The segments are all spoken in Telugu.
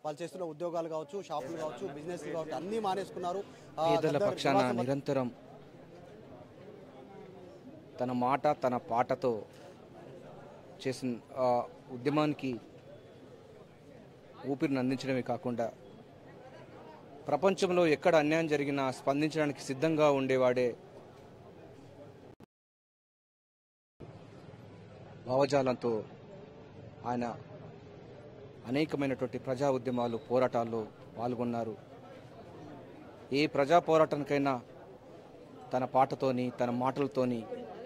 వాళ్ళు చేస్తున్న ఉద్యోగాలు కావచ్చు షాపులు కావచ్చు బిజినెస్ కావచ్చు అన్నీ మానేసుకున్నారు ఆ, పేదల గద్దర్ పక్షాన నివాసం- నిరంతరం తన మాట తన పాటతో చేసిన ఆ ఉద్యమానికి ఊపిరిని అందించడమే కాకుండా ప్రపంచంలో ఎక్కడ అన్యాయం జరిగినా స్పందించడానికి సిద్ధంగా ఉండేవాడే భావజాలంతో ఆయన అనేకమైనటువంటి ప్రజా ఉద్యమాలు పోరాటాల్లో పాల్గొన్నారు ఏ ప్రజా పోరాటానికైనా తన పాటతోని తన మాటలతోని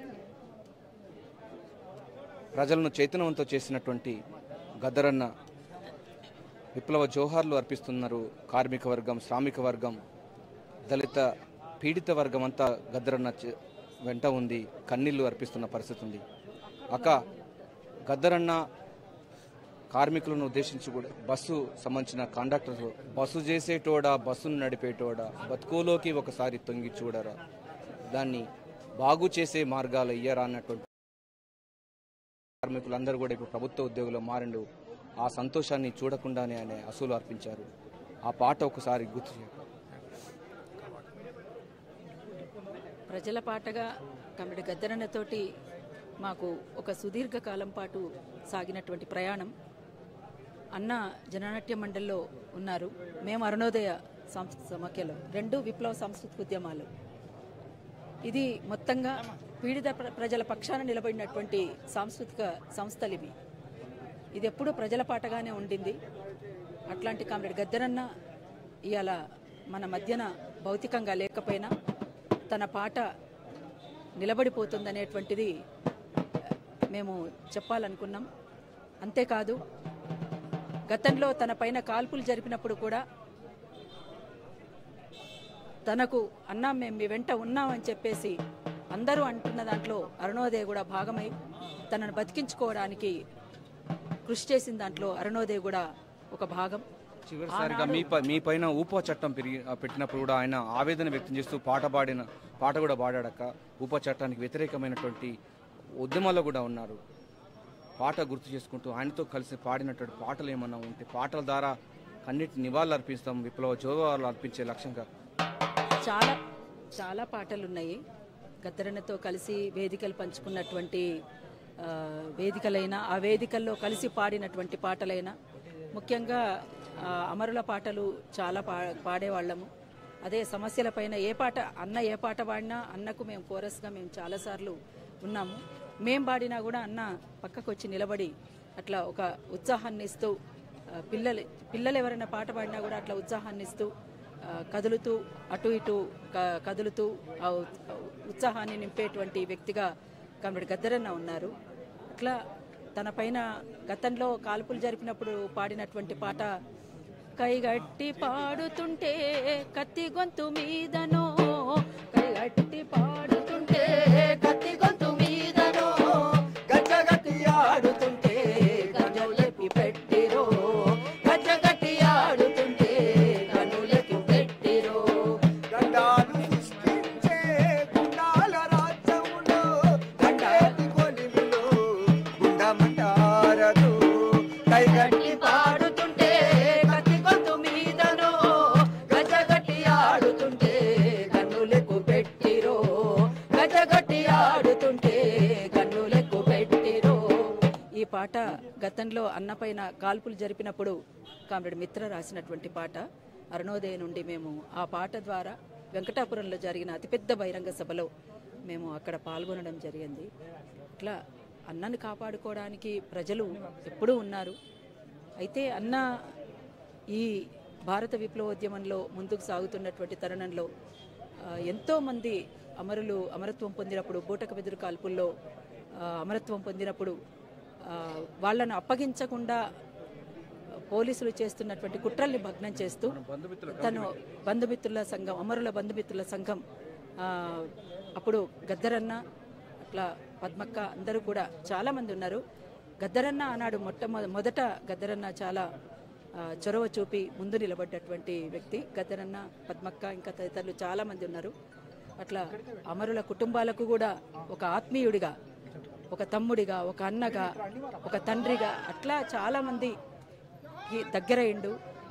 ప్రజలను చైతన్యవంతం చేసినటువంటి గద్దరన్న విప్లవ జోహార్లు అర్పిస్తున్నారు కార్మిక వర్గం శ్రామిక వర్గం దళిత పీడిత వర్గం అంతా గద్దరన్న చే- వెంట ఉంది కన్నీళ్లు అర్పిస్తున్న పరిస్థితి ఉంది అక్క గద్దరన్న కార్మికులను ఉద్దేశించి కూడా బస్సు సంబంధించిన కండక్టర్ బస్సు చేసేటోడా బస్సును నడిపేటోడా బతుకులోకి ఒకసారి తొంగి చూడరా దాన్ని బాగు చేసే మార్గాలు ఇయ్యరా అన్నటువంటి కార్మికులందరూ కూడా ఇప్పుడు ప్రభుత్వ ఉద్యోగులు మారిండు ఆ సంతోషాన్ని చూడకుండానే ఆయన అసూలు అర్పించారు ఆ పాట ఒకసారి గుర్తు చేయండి ప్రజల పాటగా కమిడి గద్దరన్నతోటి మాకు ఒక సుదీర్ఘ కాలం పాటు సాగినటువంటి ప్రయాణం అన్న జననాట్య మండలిలో ఉన్నారు మేము అరుణోదయ సంస్కృతి సమాఖ్యలో రెండు విప్లవ సాంస్కృతిక ఉద్యమాలు ఇది మొత్తంగా పీడిత ప్ర- ప్రజల పక్షాన నిలబడినటువంటి సాంస్కృతిక సంస్థలు ఇవి ఇది ఎప్పుడూ ప్రజల పాటగానే ఉండింది అట్లాంటి కామ్రేడ్ గద్దరన్న ఇవాళ మన మధ్యన భౌతికంగా లేకపోయినా తన పాట నిలబడిపోతుందనేటువంటిది మేము చెప్పాలనుకున్నాం అంతేకాదు గతంలో తన పైన కాల్పులు జరిపినప్పుడు కూడా తనకు అన్నా మేము మీ వెంట ఉన్నామని చెప్పేసి అందరూ అంటున్న దాంట్లో అరుణోదయ కూడా భాగమై తనను బతికించుకోవడానికి కృషి చేసిన దాంట్లో అరుణోదయ కూడా ఒక భాగం చివరిసారిగా మీ పై మీ పైన ఊపా చట్టం పెరిగి ఆ, పెట్టినప్పుడు కూడా ఆయన ఆవేదన వ్యక్తం చేస్తూ పాట పాడిన పాట కూడా పాడాడక ఊపా చట్టానికి వ్యతిరేకమైనటువంటి ఉద్యమాల్లో కూడా ఉన్నారు పాట గుర్తు చేసుకుంటూ ఆయనతో కలిసి పాడినటువంటి పాటలు ఏమన్నా ఉంటే పాటల ద్వారా కన్నిటి నివాళులు అర్పిస్తాం విప్లవ జోగాలు అర్పించే లక్ష్యంగా చాలా చాలా పాటలు ఉన్నాయి గద్దరన్నతో కలిసి వేదికలు పంచుకున్నటువంటి ఆ, వేదికలైనా ఆ వేదికల్లో కలిసి పాడినటువంటి పాటలైనా ముఖ్యంగా ఆ, అమరుల పాటలు చాలా పా పాడేవాళ్ళము అదే సమస్యలపైన ఏ పాట అన్న ఏ పాట పాడినా అన్నకు మేము కోరస్గా మేము చాలాసార్లు ఉన్నాము మేం పాడినా కూడా అన్న పక్కకు వచ్చి నిలబడి అట్లా ఒక ఉత్సాహాన్ని ఇస్తూ ఆ, పిల్లలు పిల్లలు ఎవరైనా పాట పాడినా కూడా అట్లా ఉత్సాహాన్ని ఇస్తూ ఆ, కదులుతూ అటు ఇటు క- కదులుతూ ఆ ఉ- ఉత్సాహాన్ని నింపేటువంటి వ్యక్తిగా కమ్రేడ్ గద్దరన్న ఉన్నారు అట్లా తన పైన గతంలో కాల్పులు జరిపినప్పుడు పాడినటువంటి పాట కైగట్టి పాడుతుంటే కత్తి గొంతు మీదనో కైగట్టి పాడుతుంటే కత్తి గొంతు మీదనో గజ్జగట్టి ఆడుతుంటే గజలెప్పి పెట్టిరో గజ్జగట్టి ఆడుతుంటే కనులకి పెట్టిరో గండాలు సృష్టించే గుండాల రాజ్యములో గండేటి కొలిమిలో గుండమంటారదు కైగట్టి పాడుతుంటే కత్తి గొంతు మీదనో గజగట్టి ఆడుతుంటే కన్నులకు పెట్టిరో గజగట్టి ఆడుతుంటే కన్నులకు పెట్టిరో ఈ పాట గతంలో అన్నపైన కాల్పులు జరిపినప్పుడు కామ్రేడ్ మిత్ర రాసినటువంటి పాట అరుణోదయ నుండి మేము ఆ పాట ద్వారా వెంకటాపురంలో జరిగిన అతిపెద్ద బహిరంగ సభలో మేము అక్కడ పాల్గొనడం జరిగింది ఇట్లా అన్నను కాపాడుకోవడానికి ప్రజలు ఎప్పుడూ ఉన్నారు అయితే అన్న ఈ భారత విప్లవోద్యమంలో ముందుకు సాగుతున్నటువంటి తరుణంలో ఆ, ఎంతో మంది అమరులు అమరత్వం పొందినప్పుడు బూటక బెదురు కాల్పుల్లో ఆ, అమరత్వం పొందినప్పుడు ఆ, వాళ్ళను అప్పగించకుండా పోలీసులు చేస్తున్నటువంటి కుట్రల్ని భగ్నం చేస్తూ తను బంధుమిత్రుల సంఘం అమరుల బంధుమిత్రుల సంఘం ఆ, అప్పుడు గద్దరన్న అట్లా పద్మక్క అందరూ కూడా చాలా మంది ఉన్నారు గద్దరన్న ఆనాడు మొట్టమొ మొదట గద్దరన్న చాలా ఆ, చొరవ చూపి ముందు నిలబడ్డటువంటి వ్యక్తి గద్దరన్న పద్మక్క ఇంకా తదితరులు చాలా మంది ఉన్నారు అట్లా అమరుల కుటుంబాలకు కూడా ఒక ఆత్మీయుడిగా ఒక తమ్ముడిగా ఒక అన్నగా ఒక తండ్రిగా అట్లా చాలా మంది కి దగ్గరయిండు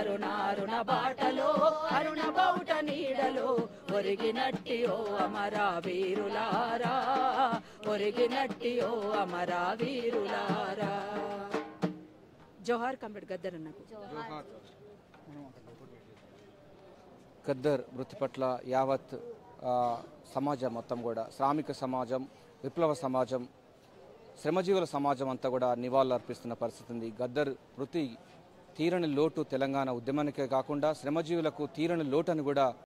అరుణారుణ బాటలో అరుణ బౌట నీడలో ఒరిగినట్టి ఓ అమరా వీరులారా ఒరిగినట్టి ఓ అమరా వీరులారా జోహార్ కంబెడ్ గద్దర్ అన్నకు ఖద్దర్ మృతి పట్ల యావత్ ఆ, సమాజం మొత్తం కూడా శ్రామిక సమాజం విప్లవ సమాజం శ్రమజీవుల సమాజం అంతా కూడా నివాళులు అర్పిస్తున్న పరిస్థితి ఉంది గద్దర్ మృతి తీరని లోటు తెలంగాణ ఉద్యమానికే కాకుండా శ్రమజీవులకు తీరని లోటు అని కూడా